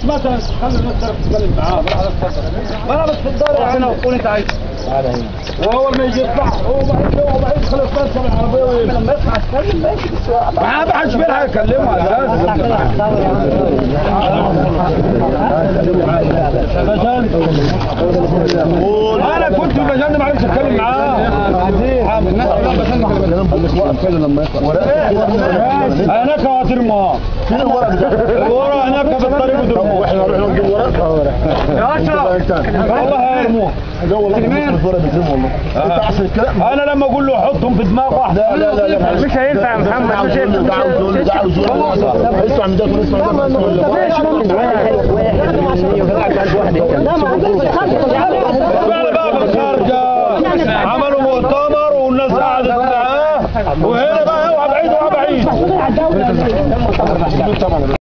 الناس مثلا خلي الناس تعرف تتكلم معاه ما حضرتك تفضل ما انا بس في الدار هنا وقول انت عايز وهو ما يجي يطلع هو بعيد هو بعيد خلي الطرف من العربيه ويمشي لما يطلع يتكلم ماشي بس ما حدش بيلحق يكلمه على انا كنت في المجال ما عرفتش اتكلم معاه الناس هناك هترمى الورق هناك في الطريق بترمى احنا نروح نجيب ورق يا اشرف والله هيرموه لا والله مش ورق بترمى والله انت احسن الكلام انا لما اقول له حطهم في دماغ واحده لا لا لا مش هينفع يا محمد مش هينفع ده عاوز يقول ده عاوز يقول اسمع من ده ونسمع من ده على باب الخارجه عملوا مؤتمر والناس قعدت معاه وهنا بقى اوعى بعيد اوعى بعيد